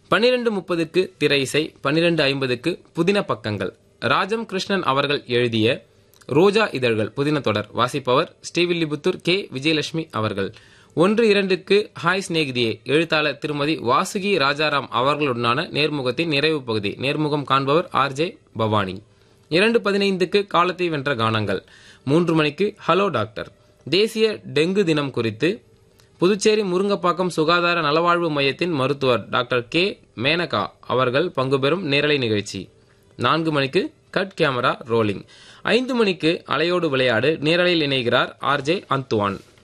பன்னிரண்டு முப்பதுக்கு திரை இசை பன்னிரண்டு ஐம்பதுக்கு புதின பக்கங்கள் ராஜம் கிருஷ்ணன் அவர்கள் எழுதிய ரோஜா இதழ்கள் புதின தொடர் வாசிப்பவர் ஸ்ரீவில்லிபுத்தூர் கே விஜயலட்சுமி அவர்கள் ஒன்று இரண்டுக்கு ஹாய் சிநேகிதியே எழுத்தாளர் திருமதி வாசுகி ராஜாராம் அவர்களுடனான நேர்முகத்தின் நிறைவு பகுதி நேர்முகம் காண்பவர் ஆர்ஜே பவானி இரண்டு பதினைந்துக்கு காலத்தை வென்ற கானங்கள் மூன்று மணிக்கு ஹலோ டாக்டர் தேசிய டெங்கு தினம் குறித்து புதுச்சேரி முருங்கப்பாக்கம் சுகாதார நலவாழ்வு மையத்தின் மருத்துவர் டாக்டர் கே மேனகா அவர்கள் பங்குபெறும் நேரலை நிகழ்ச்சி நான்கு மணிக்கு கட் கேமரா ரோலிங் ஐந்து மணிக்கு அலையோடு விளையாடு நேரலையில் இணைகிறார் ஆர்ஜே அந்துவான்